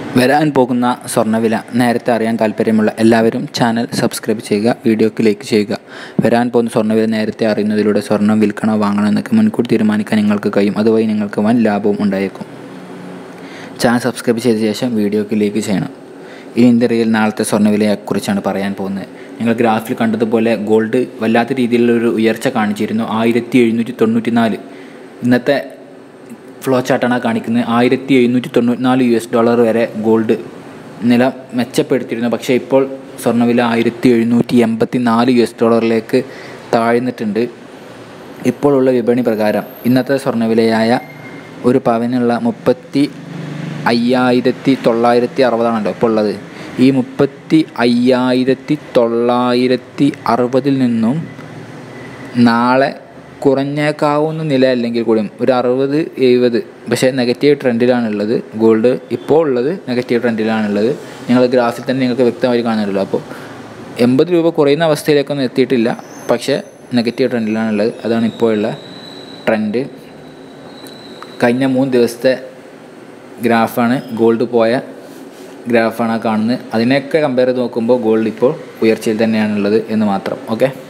വരാൻ പോകുന്ന സ്വർണ്ണവില നേരത്തെ അറിയാൻ താല്പര്യമുള്ള എല്ലാവരും ചാനൽ സബ്സ്ക്രൈബ് ചെയ്യുക വീഡിയോക്ക് ലൈക്ക് ചെയ്യുക വരാൻ പോകുന്ന സ്വർണ്ണവില നേരത്തെ അറിയുന്നതിലൂടെ സ്വർണ്ണം വിൽക്കണോ വാങ്ങണോ എന്നൊക്കെ മുൻകൂട്ടി തീരുമാനിക്കാൻ നിങ്ങൾക്ക് കഴിയും അതുവഴി നിങ്ങൾക്ക് വൻ ലാഭവും ഉണ്ടായേക്കും ചാനൽ സബ്സ്ക്രൈബ് ചെയ്ത ശേഷം വീഡിയോക്ക് ലൈക്ക് ചെയ്യണം ഇനി ഇന്ത്യയിൽ നാളത്തെ സ്വർണ്ണവിലയെക്കുറിച്ചാണ് പറയാൻ പോകുന്നത് നിങ്ങൾ ഗ്രാഫിൽ കണ്ടതുപോലെ ഗോൾഡ് വല്ലാത്ത രീതിയിലുള്ളൊരു ഉയർച്ച കാണിച്ചിരുന്നു ആയിരത്തി എഴുന്നൂറ്റി തൊണ്ണൂറ്റി നാല് ഇന്നത്തെ ഫ്ലോ ചാർട്ടാണ് കാണിക്കുന്നത് ആയിരത്തി എഴുന്നൂറ്റി തൊണ്ണൂറ്റിനാല് യു എസ് ഡോളർ വരെ ഗോൾഡ് നില മെച്ചപ്പെടുത്തിയിരുന്നു പക്ഷേ ഇപ്പോൾ സ്വർണ്ണവില ആയിരത്തി എഴുന്നൂറ്റി എൺപത്തി നാല് യു എസ് ഡോളറിലേക്ക് താഴ്ന്നിട്ടുണ്ട് ഇപ്പോഴുള്ള വിപണി പ്രകാരം ഇന്നത്തെ സ്വർണ്ണവിലയായ ഒരു പവനുള്ള മുപ്പത്തി അയ്യായിരത്തി തൊള്ളായിരത്തി അറുപതാണല്ലോ ഇപ്പോൾ ഉള്ളത് ഈ മുപ്പത്തി അയ്യായിരത്തി തൊള്ളായിരത്തി അറുപതിൽ നിന്നും നാളെ കുറഞ്ഞേക്കാവുന്ന നില അല്ലെങ്കിൽ കൂടിയും ഒരു അറുപത് എഴുപത് പക്ഷേ നെഗറ്റീവ് ട്രെൻഡിലാണുള്ളത് ഗോൾഡ് ഇപ്പോൾ ഉള്ളത് നെഗറ്റീവ് ട്രെൻഡിലാണുള്ളത് നിങ്ങൾ ഗ്രാഫിൽ തന്നെ നിങ്ങൾക്ക് വ്യക്തമായി കാണുമല്ലോ അപ്പോൾ എൺപത് രൂപ കുറയുന്ന അവസ്ഥയിലേക്കൊന്നും എത്തിയിട്ടില്ല പക്ഷേ നെഗറ്റീവ് ട്രെൻഡിലാണുള്ളത് അതാണ് ഇപ്പോഴുള്ള ട്രെൻഡ് കഴിഞ്ഞ മൂന്ന് ദിവസത്തെ ഗ്രാഫാണ് ഗോൾഡ് പോയ ഗ്രാഫാണ് ആ കാണുന്നത് അതിനെയൊക്കെ കമ്പയർ ചെയ്ത് നോക്കുമ്പോൾ ഗോൾഡ് ഇപ്പോൾ ഉയർച്ചയിൽ തന്നെയാണുള്ളത് എന്ന് മാത്രം ഓക്കെ